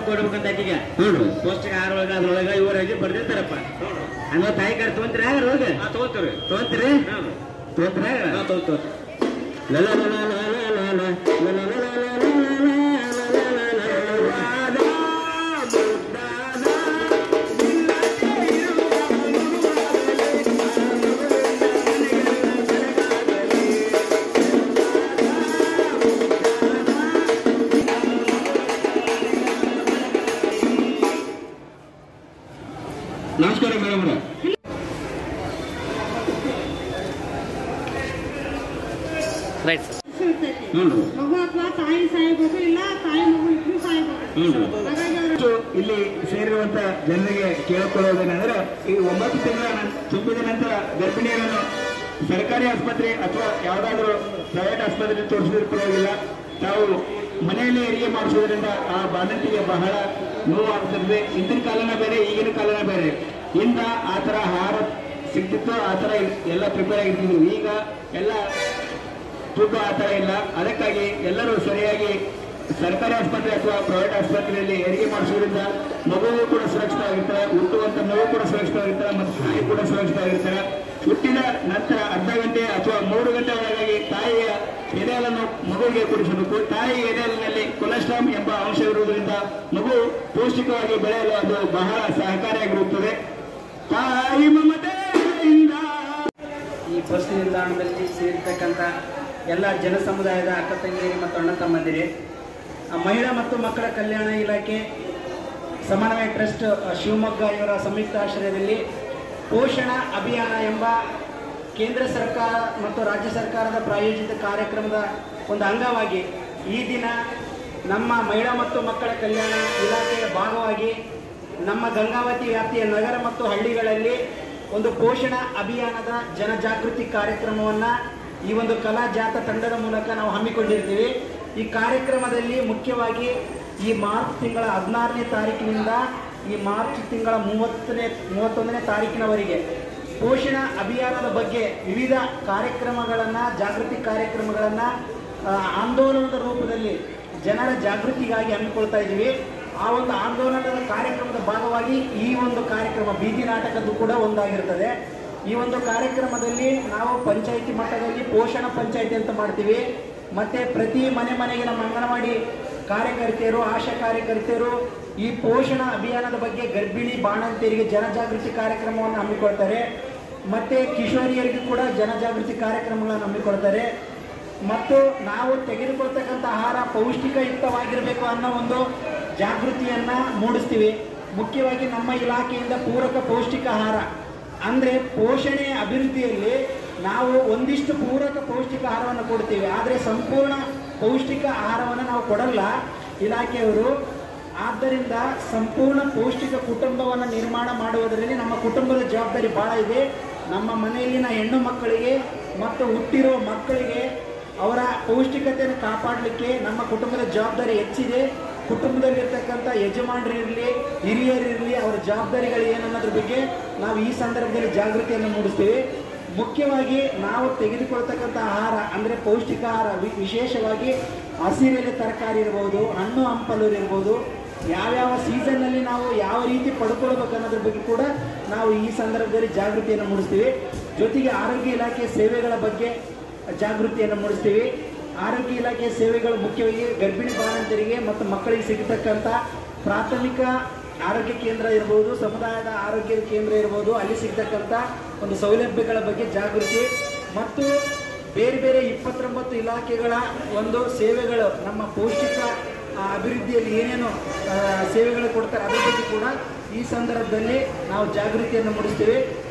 ಕೊಡ್ಬೇಕಂತ ಆಕಿಗೆ ಹ್ಞೂ ಪೌಷ್ಟಿಕ ಆಹಾರ ಒಳಗ ಅದ್ರೊಳಗ ಇವರಾಗಿ ಬರ್ದಿರ್ತಾರಪ್ಪ ಹಂಗ ತಾಯಿ ಕಾರ್ಡ್ ತೊಗೊಂತೀರ ಆಗ ರೋಗ ತಗೋತೀರಿ ತೊಗೊಂತೀರಿ ತೊಗೊಂತೀರ ತಗೋತೀವಿ ನಮಸ್ಕಾರ ಮೇಡಮ್ ರೈಟ್ ಇರ್ತೈತಿ. ಹ್ಞೂ ಮಗು ಅಥವಾ ತಾಯಿ ಸಾಯ್ಬೇಕು ಇಲ್ಲ ತಾಯಿ ಮಗು ಇಬ್ರು ಸಾಯ್ಬೇಕು ಹ್ಞೂ ಹಾಗಾಗಿ ಅವ್ರು ಮತ್ತು ಇಲ್ಲಿ ಸೇರಿರುವಂತ ಜನರಿಗೆ ಕೇಳಿಕೊಳ್ಳೋದೇನೆಂದ್ರೆ ಈ ಒಂಬತ್ತು ತಿಂಗಳ ನಂ- ತುಂಬಿದ ನಂತರ ಗರ್ಭಿಣಿಯರನ್ನು ಸರ್ಕಾರಿ ಆಸ್ಪತ್ರೆ ಅಥವಾ ಯಾವುದಾದ್ರೂ ಪ್ರೈವೇಟ್ ಆಸ್ಪತ್ರೆ ತೋರಿಸಿದ್ರು ಪರವಾಗಿಲ್ಲ ತಾವು ಮನೆಯಲ್ಲಿ ಹೆರಿಗೆ ಮಾಡಿಸೋದ್ರಿಂದ ಆ ಬಾಣಂತಿಗೆ ಬಹಳ ನೋವಾಗ್ತಿರ್ತದೆ ಹಿಂದಿನ ಕಾಲನ ಬೇರೆ ಈಗಿನ ಕಾಲನ ಬೇರೆ ಹಿಂದ ಆ ಥರ ಆಹಾರ ಸಿಗ್ತಿತ್ತು ಆ ಥರ ಎಲ್ಲ ಪ್ರಿಪೇರ್ ಆಗಿರ್ತಿದ್ರು ಈಗ ಎಲ್ಲ ತೂಕ ಆ ಥರ ಇಲ್ಲ ಅದಕ್ಕಾಗಿ ಎಲ್ಲರೂ ಸರಿಯಾಗಿ ಸರ್ಕಾರಿ ಆಸ್ಪತ್ರೆ ಅಥವಾ ಪ್ರೈವೇಟ್ ಆಸ್ಪತ್ರೆಯಲ್ಲಿ ಹೆರಿಗೆ ಮಾಡಿಸೋದ್ರಿಂದ ಮಗುವು ಕೂಡ ಸುರಕ್ಷಿತವಾಗಿರ್ತಾರೆ ಹುಟ್ಟುವಂತ ಮಗು ಕೂಡ ಸುರಕ್ಷಿತವಾಗಿರ್ತಾರೆ ಮತ್ತು ತಾಯಿ ಕೂಡ ಸುರಕ್ಷಿತವಾಗಿರ್ತಾರೆ ಹುಟ್ಟಿದ ನಂತರ ಅರ್ಧ ಗಂಟೆ ಅಥವಾ ಮೂರು ಗಂಟೆ ಒಳಗಾಗಿ ತಾಯಿಯ ಎದೆಹಾಲನ್ನು ಮಗುವಿಗೆ ಕುಡಿಸಬೇಕು ತಾಯಿ ಎದೆಹಾಲಿನಲ್ಲಿ ಕೊಲೆಸ್ಟ್ರಾಮ್ ಎಂಬ ಅಂಶ ಇರುವುದರಿಂದ ಮಗು ಪೌಷ್ಟಿಕವಾಗಿ ಬೆಳೆಯಲು ಅದು ಬಹಳ ಸಹಕಾರಿಯಾಗಿರುತ್ತದೆ ತಾಯಿ ಮಮತೆಯಿಂದ ಈ ಬಸ್ ನಿಲ್ದಾಣದಲ್ಲಿ ಸೇರಿರ್ತಕ್ಕಂಥ ಎಲ್ಲ ಜನ ಸಮುದಾಯದ ಅಕ್ಕ ತಂಗಿಯರಿಗೆ ಮತ್ತು ಅಣ್ಣ ತಮ್ಮಂದಿರಿ ಆ ಮಹಿಳಾ ಮತ್ತು ಮಕ್ಕಳ ಕಲ್ಯಾಣ ಇಲಾಖೆ ಸಮನ್ವಯ ಟ್ರಸ್ಟ್ ಆ, ಶಿವಮೊಗ್ಗ ಇವರ ಸಂಯುಕ್ತ ಆಶ್ರಯದಲ್ಲಿ ಪೋಷಣ ಅಭಿಯಾನ ಎಂಬ ಕೇಂದ್ರ ಸರ್ಕಾರ ಮತ್ತು ರಾಜ್ಯ ಸರ್ಕಾರದ ಪ್ರಾಯೋಜಿತ ಕಾರ್ಯಕ್ರಮದ ಒಂದು ಅಂಗವಾಗಿ ಈ ದಿನ ನಮ್ಮ ಮಹಿಳಾ ಮತ್ತು ಮಕ್ಕಳ ಕಲ್ಯಾಣ ಇಲಾಖೆಯ ಭಾಗವಾಗಿ ನಮ್ಮ ಗಂಗಾವತಿ ವ್ಯಾಪ್ತಿಯ ನಗರ ಮತ್ತು ಹಳ್ಳಿಗಳಲ್ಲಿ ಒಂದು ಪೋಷಣ ಅಭಿಯಾನದ ಜನಜಾಗೃತಿ ಕಾರ್ಯಕ್ರಮವನ್ನು ಈ ಒಂದು ಕಲಾ ಜಾತ ತಂಡದ ಮೂಲಕ ನಾವು ಹಮ್ಮಿಕೊಂಡಿರ್ತೀವಿ ಈ ಕಾರ್ಯಕ್ರಮದಲ್ಲಿ ಮುಖ್ಯವಾಗಿ ಈ ಮಾರ್ಚ್ ತಿಂಗಳ ಹದಿನಾರನೇ ತಾರೀಕಿನಿಂದ ಈ ಮಾರ್ಚ್ ತಿಂಗಳ ಮೂವತ್ತನೇ ಮೂವತ್ತೊಂದನೇ ತಾರೀಕಿನವರೆಗೆ ಪೋಷಣ ಅಭಿಯಾನದ ಬಗ್ಗೆ ವಿವಿಧ ಕಾರ್ಯಕ್ರಮಗಳನ್ನು ಜಾಗೃತಿ ಕಾರ್ಯಕ್ರಮಗಳನ್ನು ಆಂದೋಲನದ ರೂಪದಲ್ಲಿ ಜನರ ಜಾಗೃತಿಗಾಗಿ ಹಮ್ಮಿಕೊಳ್ತಾ ಇದ್ದೀವಿ ಆ ಒಂದು ಆಂದೋಲನದ ಕಾರ್ಯಕ್ರಮದ ಭಾಗವಾಗಿ ಈ ಒಂದು ಕಾರ್ಯಕ್ರಮ ಬೀದಿ ನಾಟಕದ್ದು ಕೂಡ ಒಂದಾಗಿರ್ತದೆ ಈ ಒಂದು ಕಾರ್ಯಕ್ರಮದಲ್ಲಿ ನಾವು ಪಂಚಾಯಿತಿ ಮಟ್ಟದಲ್ಲಿ ಪೋಷಣ ಪಂಚಾಯಿತಿ ಅಂತ ಮಾಡ್ತೀವಿ ಮತ್ತೆ ಪ್ರತಿ ಮನೆ ಮನೆಗೆ ನಮ್ಮ ಅಂಗನವಾಡಿ ಕಾರ್ಯಕರ್ತೆಯರು ಆಶಾ ಕಾರ್ಯಕರ್ತೆಯರು ಈ ಪೋಷಣ ಅಭಿಯಾನದ ಬಗ್ಗೆ ಗರ್ಭಿಣಿ ಬಾಣಂತಿಯರಿಗೆ ಜನಜಾಗೃತಿ ಕಾರ್ಯಕ್ರಮವನ್ನು ಹಮ್ಮಿಕೊಳ್ತಾರೆ ಮತ್ತೆ ಕಿಶೋರಿಯರಿಗೂ ಕೂಡ ಜನಜಾಗೃತಿ ಕಾರ್ಯಕ್ರಮಗಳನ್ನು ಹಮ್ಮಿಕೊಳ್ತಾರೆ ಮತ್ತು ನಾವು ತೆಗೆದುಕೊಳ್ತಕ್ಕಂಥ ಆಹಾರ ಪೌಷ್ಟಿಕಯುಕ್ತವಾಗಿರಬೇಕು ಅನ್ನೋ ಒಂದು ಜಾಗೃತಿಯನ್ನ ಮೂಡಿಸ್ತೀವಿ ಮುಖ್ಯವಾಗಿ ನಮ್ಮ ಇಲಾಖೆಯಿಂದ ಪೂರಕ ಪೌಷ್ಟಿಕ ಆಹಾರ ಅಂದ್ರೆ ಪೋಷಣೆ ಅಭಿವೃದ್ಧಿಯಲ್ಲಿ ನಾವು ಒಂದಿಷ್ಟು ಪೂರಕ ಪೌಷ್ಟಿಕ ಆಹಾರವನ್ನು ಕೊಡ್ತೀವಿ ಆದರೆ ಸಂಪೂರ್ಣ ಪೌಷ್ಟಿಕ ಆಹಾರವನ್ನು ನಾವು ಕೊಡಲ್ಲ ಇಲಾಖೆಯವರು ಆದ್ದರಿಂದ ಸಂಪೂರ್ಣ ಪೌಷ್ಟಿಕ ಕುಟುಂಬವನ್ನು ನಿರ್ಮಾಣ ಮಾಡುವುದರಲ್ಲಿ ನಮ್ಮ ಕುಟುಂಬದ ಜವಾಬ್ದಾರಿ ಬಹಳ ಇದೆ ನಮ್ಮ ಮನೆಯಲ್ಲಿನ ಹೆಣ್ಣು ಮಕ್ಕಳಿಗೆ ಮತ್ತು ಹುಟ್ಟಿರೋ ಮಕ್ಕಳಿಗೆ ಅವರ ಪೌಷ್ಟಿಕತೆಯನ್ನು ಕಾಪಾಡಲಿಕ್ಕೆ ನಮ್ಮ ಕುಟುಂಬದ ಜವಾಬ್ದಾರಿ ಹೆಚ್ಚಿದೆ ಕುಟುಂಬದಲ್ಲಿರ್ತಕ್ಕಂಥ ಯಜಮಾನರಿರಲಿ ಹಿರಿಯರಿರಲಿ ಅವರ ಜವಾಬ್ದಾರಿಗಳು ಏನನ್ನೋದ್ರ ಬಗ್ಗೆ ನಾವು ಈ ಸಂದರ್ಭದಲ್ಲಿ ಜಾಗೃತಿಯನ್ನು ಮೂಡಿಸ್ತೀವಿ ಮುಖ್ಯವಾಗಿ ನಾವು ತೆಗೆದುಕೊಳ್ತಕ್ಕಂಥ ಆಹಾರ ಅಂದರೆ ಪೌಷ್ಟಿಕ ಆಹಾರ ವಿ- ವಿಶೇಷವಾಗಿ ಹಸಿರೆಲೆ ತರಕಾರಿ ಇರ್ಬೋದು ಹಣ್ಣು ಹಂಪಲು ಇರ್ಬೋದು ಯಾವ್ಯಾವ ಸೀಸನ್ನಲ್ಲಿ ನಾವು ಯಾವ ರೀತಿ ಪಡ್ಕೊಳ್ಬೇಕು ಅನ್ನೋದ್ರ ಬಗ್ಗೆ ಕೂಡ ನಾವು ಈ ಸಂದರ್ಭದಲ್ಲಿ ಜಾಗೃತಿಯನ್ನು ಮೂಡಿಸ್ತೀವಿ ಜೊತೆಗೆ ಆರೋಗ್ಯ ಇಲಾಖೆ ಸೇವೆಗಳ ಬಗ್ಗೆ ಜಾಗೃತಿಯನ್ನು ಮೂಡಿಸ್ತೀವಿ ಆರೋಗ್ಯ ಇಲಾಖೆ ಸೇವೆಗಳು ಮುಖ್ಯವಾಗಿ ಗರ್ಭಿಣಿ ಬಾಣಂತರಿಗೆ ಮತ್ತು ಮಕ್ಕಳಿಗೆ ಸಿಗತಕ್ಕಂಥ ಪ್ರಾಥಮಿಕ ಆರೋಗ್ಯ ಕೇಂದ್ರ ಇರ್ಬೋದು ಸಮುದಾಯದ ಆರೋಗ್ಯ ಕೇಂದ್ರ ಇರ್ಬೋದು ಅಲ್ಲಿ ಸಿಗ್ತಕ್ಕಂಥ ಒಂದು ಸೌಲಭ್ಯಗಳ ಬಗ್ಗೆ ಜಾಗೃತಿ ಮತ್ತು ಬೇರೆ ಬೇರೆ ಇಪ್ಪತ್ತೊಂಬತ್ತು ಇಲಾಖೆಗಳ ಒಂದು ಸೇವೆಗಳು ನಮ್ಮ ಪೌಷ್ಟಿಕ ಆ, ಅಭಿವೃದ್ಧಿಯಲ್ಲಿ ಏನೇನು ಆ, ಸೇವೆಗಳು ಕೊಡ್ತಾರೆ ಅದ್ರ ಬಗ್ಗೆ ಕೂಡ ಈ ಸಂದರ್ಭದಲ್ಲಿ ನಾವು ಜಾಗೃತಿಯನ್ನು ಮೂಡಿಸ್ತೀವಿ